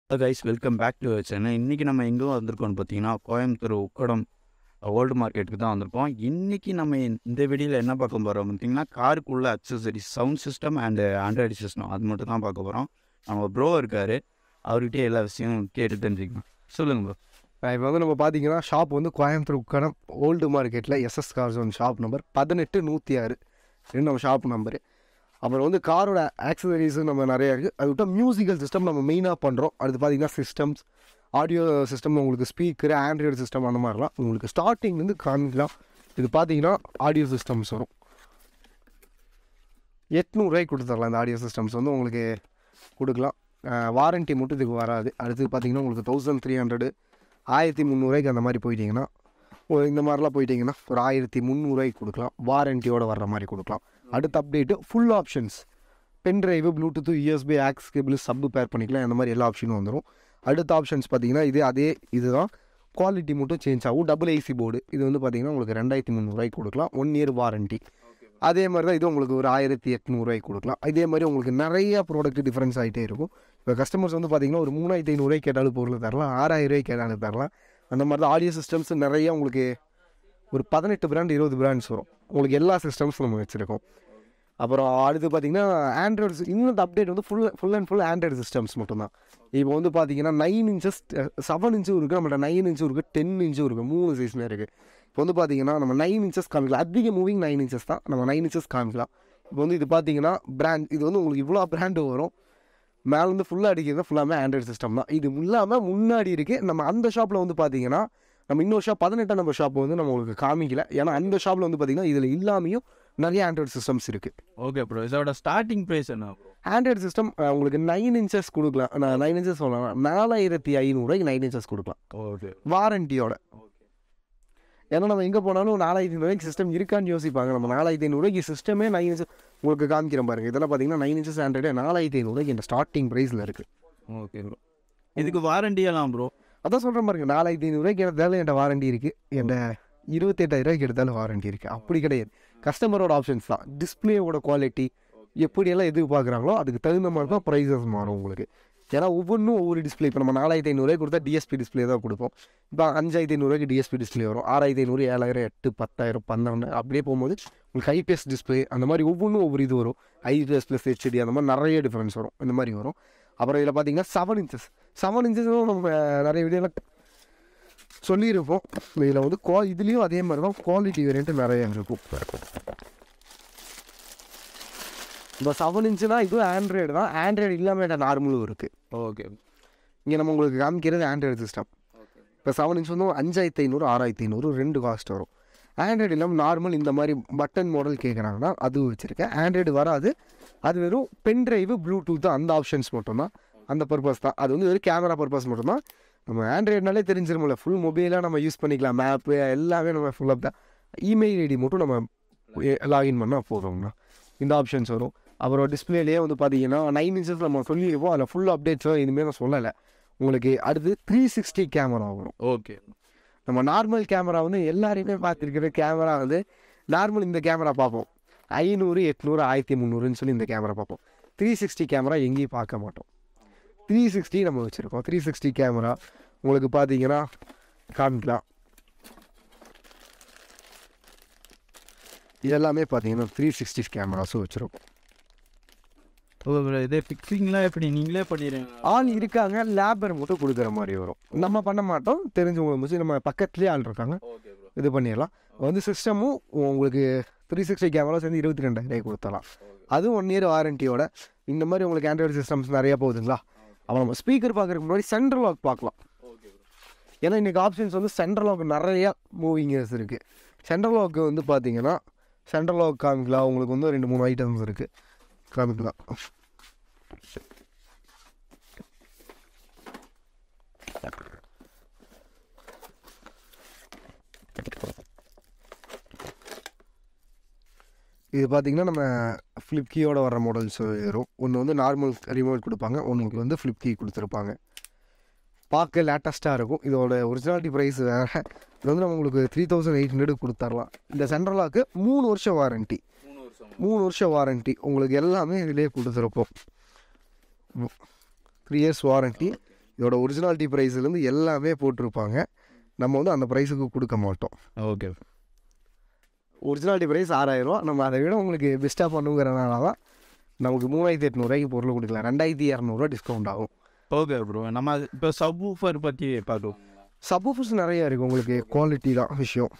guys welcome back to channel இன்றைக்கி நம்ம எங்கே வந்திருக்கோம்னு பார்த்தீங்கன்னா கோயம்புத்தூர் உக்கடம் ஓல்டு மார்க்கெட்டுக்கு தான் வந்திருக்கோம் இன்றைக்கி நம்ம இந்த வீடியோவில் என்ன பார்க்க போகிறோம் பார்த்தீங்கன்னா காருக்குள்ள accessories sound system and Android system அது மட்டும் தான் பார்க்க போகிறோம் நம்ம ப்ரோ இருக்கார் அவர்கிட்டயே எல்லா விஷயமும் கேட்டு தெரிஞ்சுக்கலாம் சொல்லுங்கள் ப்ரோ இப்போ வந்து நம்ம பார்த்தீங்கன்னா ஷாப் வந்து கோயம்புத்தூர் உக்கடம் ஓல்டு மார்க்கெட்டில் SS cars one shop number பதினெட்டு நூற்றி ஆறு இது நம்ம ஷாப் நம்பரு அப்புறம் வந்து காரோட ஆக்சசரிஸும் நம்ம நிறையா இருக்குது அது விட்டால் மியூசிக்கல் சிஸ்டம் நம்ம மெயினாக பண்ணுறோம் அடுத்து பார்த்தீங்கன்னா சிஸ்டம்ஸ் ஆடியோ சிஸ்டம் உங்களுக்கு ஸ்பீக்கர் ஆண்ட்ராய்டு சிஸ்டம் அந்த மாதிரிலாம் உங்களுக்கு ஸ்டார்டிங்லேருந்து காமிக்கலாம் இது பார்த்தீங்கன்னா ஆடியோ சிஸ்டம்ஸ் வரும் எட்நூறுரூவாய்க்கு கொடுத்துடலாம் இந்த ஆடியோ சிஸ்டம்ஸ் வந்து உங்களுக்கு கொடுக்கலாம் வாரண்ட்டி மட்டும் இதுக்கு வராது அடுத்து பார்த்தீங்கன்னா உங்களுக்கு தௌசண்ட் த்ரீ ஹண்ட்ரடு ஆயிரத்தி முந்நூறுவாய்க்கு அந்த மாதிரி போயிட்டீங்கன்னா ஒரு இந்த மாதிரிலாம் போயிட்டீங்கன்னா ஒரு ஆயிரத்தி முந்நூறுவாய்க்கு கொடுக்கலாம் வாரண்டியோட வர்ற மாதிரி கொடுக்கலாம் அடுத்த update full options pen drive Bluetooth USB aux cable sub pair பண்ணிக்கலாம் அந்த மாதிரி எல்லா ஆப்ஷனும் வந்துடும் அடுத்த ஆப்ஷன்ஸ் பார்த்தீங்கன்னா இது அதே இதுதான் குவாலிட்டி மட்டும் சேஞ்ச் ஆகும் டபுள் ஏசி போர்டு இது வந்து பார்த்தீங்கன்னா உங்களுக்கு ரெண்டாயிரத்தி முந்நூறுவாய்க்கு கொடுக்கலாம் ஒன் இயர் வாரண்ட்டி அதே மாதிரி தான் இது உங்களுக்கு ஒரு ஆயிரத்தி எட்நூறுவாய்க்கு கொடுக்கலாம் இதே மாதிரி உங்களுக்கு நிறைய ப்ராடக்ட் டிஃப்ரென்ஸ் ஆகிட்டே இருக்கும் இப்போ கஸ்டமர்ஸ் வந்து பார்த்தீங்கன்னா ஒரு மூணாயிரத்தி ஐநூறுவாய்க்கு கேட்டாலும் பொருள் தரலாம் ஆறாயிரம் ரூபாய்க்கு கேட்டாலும் தரலாம் அந்த மாதிரி தான் ஆடியோ சிஸ்டம்ஸ் நிறைய உங்களுக்கு ஒரு பதினெட்டு பிராண்ட் இருபது பிராண்ட்ஸ் வரும் உங்களுக்கு எல்லா சிஸ்டம்ஸும் நம்ம வச்சுருக்கோம் அப்புறம் அடுத்து பார்த்தீங்கன்னா ஆண்ட்ராய்டு இன்னும் இந்த அப்டேட் வந்து full full and full Android systems மட்டும்தான் இப்போ வந்து பார்த்தீங்கன்னா நைன் இன்ச்சஸ் செவன் இன்ச்சும் இருக்குது நம்மள்ட்ட நைன் இன்ச்சும் இருக்குது டென் இன்ச்சும் இருக்குது மூணு சைஸ்மே இருக்குது இப்போ வந்து பார்த்தீங்கன்னா நம்ம நைன் இன்ச்சஸ் காமிக்கலாம் அதிக மூவிங் நைன் இன்ச்சஸ் தான் நம்ம நைன் இன்ச்சஸ் காமிக்கலாம் இப்போ வந்து இது பார்த்தீங்கன்னா பிராண்ட் இது வந்து உங்களுக்கு இவ்வளோ பிராண்டு வரும் மேலேருந்து ஃபுல்லாக அடிக்கிறது ஃபுல்லாமே ஆண்ட்ராய்டு சிஸ்டம் தான் இது இல்லாமல் முன்னாடி இருக்குது நம்ம அந்த ஷாப்பில் வந்து பார்த்தீங்கன்னா நம்ம இன்னொரு ஷாப் பதினெட்டாம் நம்பர் ஷாப் வந்து நம்ம உங்களுக்கு காமிக்கல ஏன்னா அந்த ஷாப்பில் வந்து பார்த்தீங்கன்னா இதில் இல்லாமையும் நிறைய ஆண்ட்ராய்டு சிஸ்டம்ஸ் இருக்குது ஓகே ப்ரோ இதோட ஸ்டார்டிங் ப்ரைஸ் என்ன ப்ரோ ஆண்ட்ராய்டு சிஸ்டம் உங்களுக்கு நைன் இன்ச்சஸ் கொடுக்கலாம் நான் நைன் இன்ச்சஸ் சொல்லலாம் நாலாயிரத்தி ஐநூறுரூவாய்க்கு நைன் இன்ச்சஸ் கொடுக்கலாம் ஓகே வாரண்டியோட ஓகே ஏன்னா நம்ம எங்கே போனாலும் நாலாயிரத்தி ஐநூறுவாய்க்கு சிஸ்டம் இருக்கான்னு யோசிப்பாங்க நம்ம நாலாயிரத்தி ஐநூறுவாய்க்கு சிஸ்டமே நைன் இன்ச்சஸ் உங்களுக்கு காமிக்கிறேன் பாருங்க இதெல்லாம் பார்த்தீங்கன்னா நைன் இன்ச்சஸ் ஆண்ட்ராய்டு நாலாயிரத்தி ஐநூறுவாய்க்கு இந்த ஸ்டார்டிங் ப்ரைஸில் இருக்குது ஓகே ப்ரோ இதுக்கு வாரண்டியெல்லாம் ப்ரோ அதான் சொல்கிறேன் பாருங்க நாலாயிரத்தி ஐநூறுரூவாய்க்கு எடுத்தாலும் என்கிட்ட வாரண்டி இருக்குது என்கிட்ட இருபத்தெட்டாயிரூவாய்க்கு எடுத்தாலும் வாரண்டி இருக்குது அப்படி கிடையாது கஸ்டமரோட ஆப்ஷன்ஸ் தான் டிஸ்பிளேவோட குவாலிட்டி எப்படியெல்லாம் எதிர்பார்க்குறாங்களோ அதுக்கு தகுந்த மாதிரி தான் ப்ரைஸஸ் மாறும் உங்களுக்கு ஏன்னா ஒவ்வொன்றும் ஒவ்வொரு டிஸ்பிளே இப்போ நம்ம நாலாயிரத்தி ஐநூறுவாய்க்கு கொடுத்தா டிஎஸ்பி டிஸ்பிளே தான் கொடுப்போம் இப்போ அஞ்சாயிரத்தி ஐநூறுவாய்க்கு டிஎஸ்பி டிஸ்பிளே வரும் ஆறாயிரத்தி ஐநூறு ஏழாயிரம் எட்டு பத்தாயிரம் பன்னெண்டு அப்படியே போகும்போது உங்களுக்கு ஐபிஎஸ் டிஸ்பிளே அந்த மாதிரி ஒவ்வொன்றும் ஒவ்வொரு இது வரும் ஐபிஎஸ் ப்ளஸ் ஹெச்டி அந்த மாதிரி நிறைய டிஃப்ரென்ஸ் வரும் இந்த மாதிரி வரும் அப்புறம் இதில் பார்த்தீங்கன்னா செவன் இன்ச்சஸ் செவன் இன்ச்சஸும் நம்ம நிறைய வீடியோவில் சொல்லியிருப்போம் இதில் வந்து குவா இதுலேயும் அதே மாதிரி தான் குவாலிட்டி வேரியன்ட்டு நிறைய இருக்கும் இப்போ செவன் இன்ச்சுனா இதுவும் ஆண்ட்ராய்டு தான் ஆண்ட்ராய்டு இல்லாமல் நார்மலும் இருக்குது ஓகே இங்கே நம்ம உங்களுக்கு காமிக்கிறது ஆண்ட்ராய்டு சிஸ்டம் ஓகே இப்போ செவன் இன்ச் வந்து அஞ்சாயிரத்தி ஐநூறு ஆறாயிரத்தி ஐநூறு ரெண்டு காஸ்ட் வரும் ஆண்ட்ராய்டு இல்லாமல் நார்மல் இந்த மாதிரி பட்டன் மாடல் கேட்குறாங்கன்னா அது வச்சுருக்கேன் ஆண்ட்ராய்டு வராது அது வெறும் பென் டிரைவு ப்ளூடூத் அந்த ஆப்ஷன்ஸ் மட்டும்தான் அந்த பர்பஸ் தான் அது வந்து வெறும் கேமரா பர்பஸ் மட்டும்தான் நம்ம ஆண்ட்ராய்டுனாலே தெரிஞ்சிருமில்ல ஃபுல் மொபைலாக நம்ம யூஸ் பண்ணிக்கலாம் மேப்பு எல்லாமே நம்ம ஃபுல்லாக தான் இமெயில் ஐடி மட்டும் நம்ம லாகின் பண்ணால் போதும்ண்ணா இந்த ஆப்ஷன்ஸ் வரும் அப்புறம் டிஸ்பிளேலேயே வந்து பார்த்தீங்கன்னா நைன் இன்ச்சஸ் நம்ம சொல்லியிருப்போம் அதில் ஃபுல் அப்டேட்ஸோ இனிமேல் நான் சொல்லலை உங்களுக்கு அடுத்து த்ரீ சிக்ஸ்டி கேமரா வரும் ஓகே நம்ம நார்மல் கேமரா வந்து எல்லாரையுமே பார்த்துருக்கிற கேமரா வந்து நார்மல் இந்த கேமரா பார்ப்போம் ஐநூறு எட்நூறு ஆயிரத்தி முந்நூறுன்னு சொல்லி இந்த கேமரா பார்ப்போம் த்ரீ சிக்ஸ்டி கேமரா எங்கேயும் பார்க்க மாட்டோம் த்ரீ சிக்ஸ்டி நம்ம வச்சுருக்கோம் த்ரீ சிக்ஸ்டி கேமரா உங்களுக்கு பார்த்தீங்கன்னா காமிக்கலாம் இது எல்லாமே பார்த்தீங்கன்னா த்ரீ சிக்ஸ்டி கேமராஸும் வச்சுருக்கோம் ஓகே இதே ஃபிக்ஸிங்லாம் எப்படி நீங்களே பண்ணிடுறீங்க ஆள் இருக்காங்க லேபர் மட்டும் கொடுக்குற மாதிரி வரும் நம்ம பண்ண மாட்டோம் தெரிஞ்சவங்க முடிச்சு நம்ம பக்கத்துலேயே ஆள் இருக்காங்க ஓகே ப்ரோ இது பண்ணிடலாம் வந்து சிஸ்டமும் உங்களுக்கு த்ரீ சிக்ஸ்டி கேமரா சேர்ந்து இருபத்தி ரெண்டாயிரம் கொடுத்தலாம் அதுவும் ஒன் இயர் வாரண்டியோட இந்த மாதிரி உங்களுக்கு ஆண்ட்ராய்டு சிஸ்டம்ஸ் நிறையா போகுதுங்களா அப்புறம் நம்ம ஸ்பீக்கர் பார்க்குறதுக்கு முன்னாடி சென்ட்ரல் லாக் பார்க்கலாம் ஓகே ப்ரோ ஏன்னா இன்றைக்கி ஆப்ஷன்ஸ் வந்து சென்ட்ரல் லாக் நிறையா மூவிங்கஸ் இருக்குது சென்ட்ரல் லாக்கு வந்து பார்த்தீங்கன்னா சென்ட்ரல் லாக் காமிக்கலாம் உங்களுக்கு வந்து ரெண்டு மூணு ஐட்டம்ஸ் இருக்குது காமிக்கலாம் இது பார்த்தீங்கன்னா நம்ம ஃப்ளிப் கீயோட வர மாடல்ஸ் வரும் ஒன்று வந்து நார்மல் ரிமோட் கொடுப்பாங்க ஒன்று வந்து ஃப்ளிப் கீ கொடுத்துருப்பாங்க பார்க்க லேட்டஸ்ட்டாக இருக்கும் இதோட ஒரிஜினாலிட்டி ப்ரைஸ் வேறு இது வந்து நம்ம உங்களுக்கு த்ரீ தௌசண்ட் எயிட் ஹண்ட்ரட் கொடுத்துர்லாம் இந்த சென்ட்ரலாக்கு மூணு வருஷம் வாரண்ட்டி மூணு வருஷம் மூணு வருஷம் வாரண்ட்டி உங்களுக்கு எல்லாமே இதிலே கொடுத்துருப்போம் த்ரீ இயர்ஸ் வாரண்ட்டி இதோட ஒரிஜினாலிட்டி ப்ரைஸ்லேருந்து எல்லாமே போட்டிருப்பாங்க நம்ம வந்து அந்த ப்ரைஸுக்கு கொடுக்க மாட்டோம் ஓகே ஒரிஜினாலிட்டி ப்ரைஸ் ஆறாயிரரூவா நம்ம அதை விட உங்களுக்கு பெஸ்ட்டாக பண்ணுங்கிறனால தான் நமக்கு மூணாயிரத்தி எட்நூறுவாய்க்கு பொருள் கொடுக்கலாம் ரெண்டாயிரத்தி இரநூறுவா டிஸ்கவுண்ட் ஆகும் ஓகே ப்ரோ நம்ம இப்போ சப் ஊஃபர் பற்றி பார்க்கலாம் சப்வூஃபர்ஸ் நிறைய இருக்குது உங்களுக்கு குவாலிட்டி தான் விஷயம்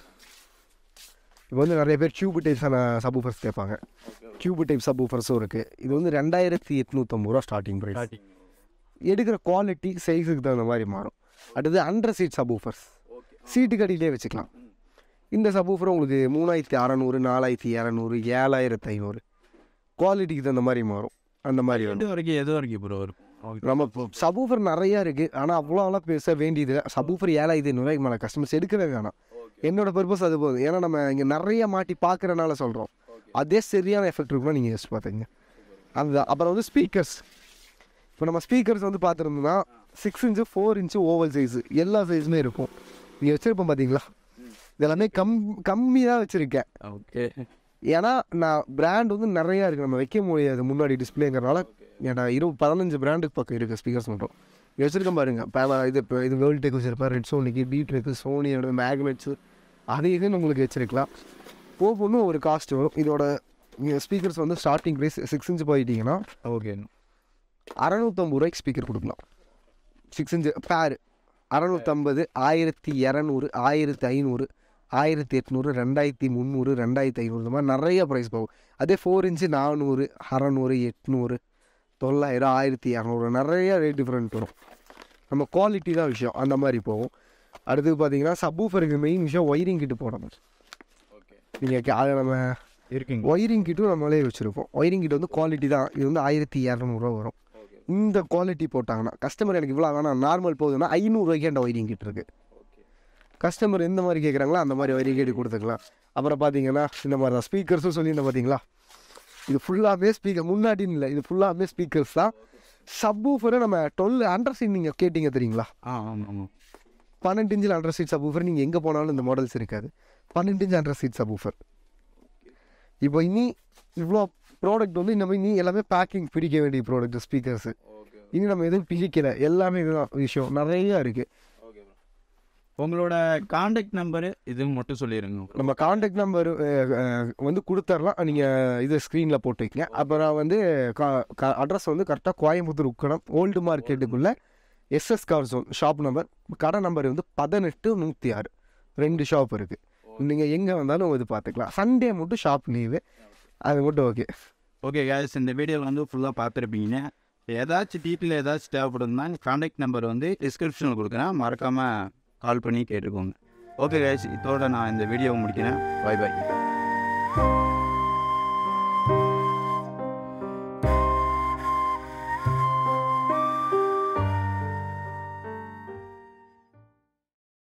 இப்போ வந்து நிறைய பேர் டியூப் டைப்ஸான சப்வூஃபர்ஸ் கேட்பாங்க டியூப் டைப் சப்வூஃபர்ஸும் இருக்குது இது வந்து ரெண்டாயிரத்தி எட்நூற்றம்பது ரூபா ஸ்டார்டிங் ப்ரைஸ் எடுக்கிற குவாலிட்டி சைஸுக்கு தகுந்த மாதிரி மாறும் அடுத்தது அண்டர் சீட் சப்வூஃபர்ஸ் சீட்டுக்கு அடியிலே வச்சுக்கலாம் இந்த சப்வூஃபர் உங்களுக்கு மூணாயிரத்தி அறநூறு நாலாயிரத்தி இரநூறு ஏழாயிரத்தி ஐநூறு குவாலிட்டிக்கு தகுந்த மாதிரி மாறும் அந்த மாதிரி வரும் எது வரைக்கும் எது வரைக்கும் ப்ரோ இருக்கும் ஓகே நம்ம இப்போ சபூஃபர் நிறையா இருக்குது ஆனால் அவ்வளோலாம் பேச வேண்டியது இல்லை சபூஃபர் ஏழாயிரத்தி ஐநூறுவாய்க்கு மேலே கஸ்டமர்ஸ் எடுக்கவே வேணாம் என்னோட பர்பஸ் அது போதும் ஏன்னா நம்ம இங்கே நிறைய மாட்டி பார்க்குறனால சொல்கிறோம் அதே சரியான எஃபெக்ட் இருக்குன்னா நீங்கள் யோசிச்சு பார்த்துங்க அதுதான் அப்புறம் வந்து ஸ்பீக்கர்ஸ் இப்போ நம்ம ஸ்பீக்கர்ஸ் வந்து பார்த்துருந்தோம்னா six inch four inch oval size எல்லா சைஸுமே இருக்கும் நீங்கள் வச்சுருப்போம் பார்த்தீங்களா இதெல்லாமே கம் கம்மி தான் வச்சுருக்கேன் ஓகே ஏன்னா நான் பிராண்ட் வந்து நிறையா இருக்குது நம்ம வைக்க முடியாது முன்னாடி டிஸ்பிளேங்கிறனால ஏன்னா இரு பதினஞ்சு பிராண்டுக்கு பக்கம் இருக்குது ஸ்பீக்கர்ஸ் மட்டும் இங்க வச்சிருக்கேன் பாருங்க பேலா இது இப்போ இது வேர்ல்டு டெக் வச்சிருப்பேன் ரெட் சோனிக்கு பீட் இருக்குது சோனியோட மேக்னெட்ஸு அது இதுன்னு உங்களுக்கு வச்சிருக்கலாம் போகணும் ஒரு காஸ்ட் வரும் இதோட ஸ்பீக்கர்ஸ் வந்து ஸ்டார்டிங் ப்ரைஸ் சிக்ஸ் இன்ச் போயிட்டீங்கன்னா ஓகே அறநூற்றம்பது ரூபாய்க்கு ஸ்பீக்கர் கொடுக்கலாம் சிக்ஸ் இன்ச்சு பேர் அறநூற்றம்பது ஆயிரத்தி இரநூறு ஆயிரத்தி ஐநூறு ஆயிரத்தி எட்நூறு ரெண்டாயிரத்தி முந்நூறு ரெண்டாயிரத்தி ஐநூறு இந்த மாதிரி நிறைய ப்ரைஸ் போகும் அதே ஃபோர் இன்ச்சு நானூறு அறநூறு எட்நூறு தொள்ளாயிரம் ஆயிரத்தி இரநூறு நிறைய ரேட் டிஃப்ரெண்ட் வரும் நம்ம குவாலிட்டி தான் விஷயம் அந்த மாதிரி போகும் அடுத்து பார்த்தீங்கன்னா சப்வூஃபருக்கு மெயின் விஷயம் ஒயரிங் கிட்டு போடணும் ஓகே நீங்கள் அதை நம்ம இருக்கீங்க ஒயரிங் கிட்டும் நம்மளே வச்சுருப்போம் ஒயரிங் கிட் வந்து குவாலிட்டி தான் இது வந்து ஆயிரத்தி இரநூறுவா வரும் இந்த குவாலிட்டி போட்டாங்கன்னா கஸ்டமர் எனக்கு இவ்வளோ வேணாம் நார்மல் போகுதுன்னா ஐநூறுரூவாய்க்கு அந்த ஒயரிங் கிட் இருக்குது கஸ்டமர் எந்த மாதிரி கேட்குறாங்களோ அந்த மாதிரி ஒயரிங் கிட் கொடுத்துக்கலாம் அப்புறம் பார்த்தீங்கன்னா இந்த மாதிரி தான் ஸ்பீக்கர்ஸும் சொல்லியிருந்தேன் பார்த்தீங்களா இது ஃபுல்லாகவே ஸ்பீக்கர் முன்னாடின்னு இல்லை இது ஃபுல்லாகவே ஸ்பீக்கர்ஸ் தான் சப்வூஃபரை நம்ம டுவெல் அண்டர் சீட் நீங்கள் கேட்டிங்க தெரியுங்களா ஆ ஆமாம் ஆமாம் பன்னெண்டு இன்ச்சில் அண்டர் சீட் சப்வூஃபர் நீங்கள் எங்கே போனாலும் இந்த மாடல்ஸ் இருக்காது பன்னெண்டு இன்ச் அண்டர் சீட் சப்வூஃபர் இப்போ இனி இவ்வளோ ப்ராடக்ட் வந்து இந்த மாதிரி நீ எல்லாமே பேக்கிங் பிரிக்க வேண்டிய ப்ராடக்ட் ஸ்பீக்கர்ஸு இனி நம்ம எதுவும் பிரிக்கலை எல்லாமே இதுதான் விஷயம் நிறையா இருக்குது ஓகே உங்களோட காண்டாக்ட் நம்பரு இது மட்டும் சொல்லிடுங்க நம்ம காண்டாக்ட் நம்பர் வந்து கொடுத்துர்லாம் நீங்கள் இது ஸ்க்ரீனில் போட்டு வைக்கங்க அப்புறம் வந்து அட்ரஸ் வந்து கரெக்டாக கோயம்புத்தூர் உக்கடம் ஓல்டு மார்க்கெட்டுக்குள்ளே SS car zone shop number கடை நம்பர் வந்து பதினெட்டு நூற்றி ஆறு ரெண்டு ஷாப் இருக்குது நீங்கள் எங்கே வந்தாலும் இது பார்த்துக்கலாம் சண்டே மட்டும் ஷாப் லீவு அது மட்டும் ஓகே ஓகே கேஸ் இந்த வீடியோவில் வந்து ஃபுல்லாக பார்த்துருப்பீங்க ஏதாச்சும் டீட்டெயில் ஏதாச்சும் தேவைப்படுதுன்னா காண்டாக்ட் நம்பர் வந்து டிஸ்கிரிப்ஷனில் கொடுக்குறேன் மறக்காமல் கால் பண்ணி கேட்டுக்கோங்க ஓகே கேஸ் இதோட நான் இந்த வீடியோவை முடிக்கிறேன் பை பை